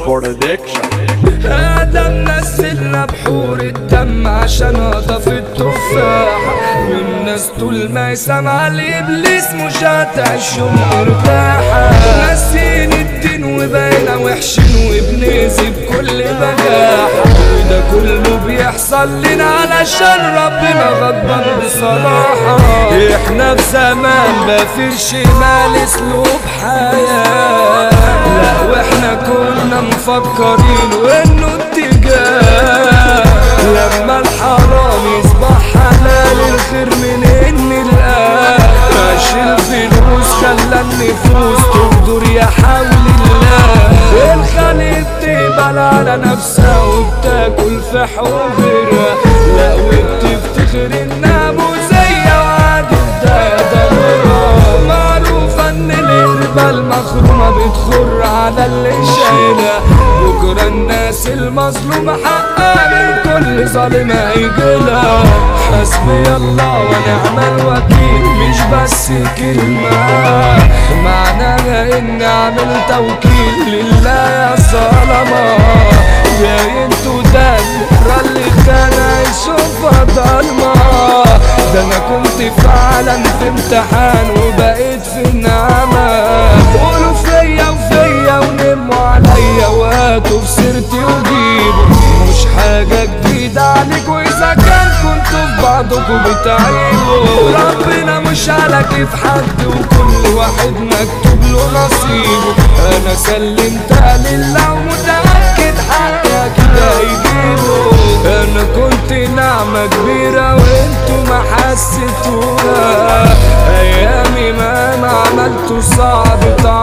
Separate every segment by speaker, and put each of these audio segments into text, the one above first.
Speaker 1: Production
Speaker 2: ادم نزلنا بحور الدم عشان اضاف التفاحة والناس طول ما يسمع لابليس مش هتعيشهم مرتاحة ناسين الدين وبقينا وحشين وبنأذي بكل بجاحة وده كله بيحصل لنا علشان ربنا غضبان بصراحة احنا في زمان مفيش مال اسلوب حياة لا واحنا كنا مفكرين وانه اتجاه لما الحرام يصبح حلال الخير منين نلقاه ماشي الفلوس خلى النفوس تغدر يا حول الله الخليج تقبل على نفسها وبتاكل في حبرها لا وبتفتخر انها مزية وعادي ده ضميرها معروفة ان القربة المخرومة بتخر على اللي شايلها بكرة الناس المظلومة حقها من كل ظالم هيجيلها حسبي الله ونعم الوكيل مش بس كلمة معناها اني عامل توكيل لله يا ظلمة يا انتوا ده البكرة اللي كان هيشوفها ضلمة ده انا كنت فعلا في امتحان وبقيت في النعمة قولوا فيا وفيا ونموا عليا وهاتوا في سيرتي وجيبوا مش حاجة جديدة عليكوا إذا كان كنتوا في بعضكوا بتعيبوا ربنا مش على كيف حد وكل واحد مكتوب له نصيبه أنا سلمتها لله ومتأكد حقي كده هيجيبه أنا كنت نعمة كبيرة وانتوا ما حسيتوها أيامي ما ما عملتوا صعب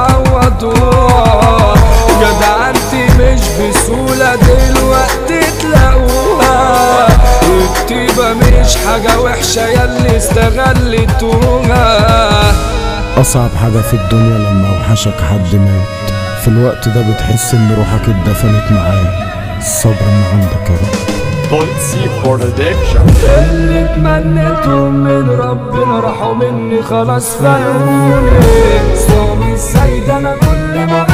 Speaker 2: تعوضوها جدعنتي مش بسهولة دلوقتي تلاقوها الكتيبة مش حاجة وحشة ياللي استغلتوها
Speaker 3: أصعب حاجة في الدنيا لما أوحشك حد مات في الوقت ده بتحس إن روحك اتدفنت معاه الصبر من عندك يا رب
Speaker 1: Ponzi Production
Speaker 2: اللي تمنيتهم من ربنا راحوا مني خلاص فلوني صومي السيد انا كل ما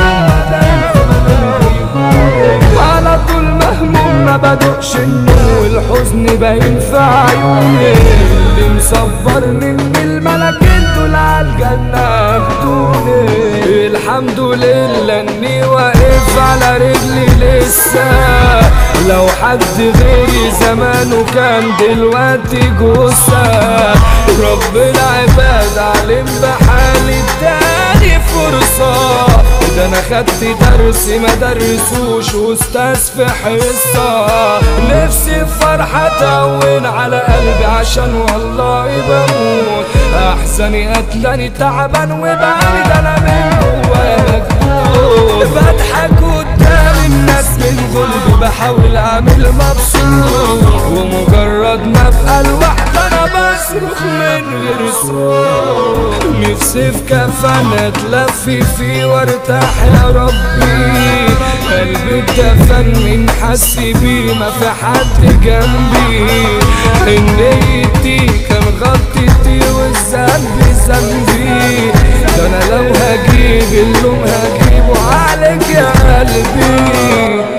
Speaker 2: على طول مهموم ما بدقش النوم والحزن باين في عيوني اللي مصبرني ان الملكين دول عالجنة اخدوني الحمد لله اني واقف على رجلي لسه لو حد غيري زمانه كان دلوقتي جثة رب العباد علم بحالي اداني فرصة ده انا خدت درس ما درسوش واستاذ في حصة نفسي في فرحة تهون على قلبي عشان والله بموت احسني قتلاني تعبان وبعيد انا من جواك بضحك قدام الناس من قلبي بحاول اعمل مبسوط ومجرد ما ابقى لوحدي انا بصرخ من غير صوت نفسي في كفن اتلفي فيه وارتاح يا ربي قلبي اتدفن من حس بيه ما في حد جنبي نيتي كان غلطتي والذنب ذنبي ده انا لو هجيب اللوم هجيبه عليك يا قلبي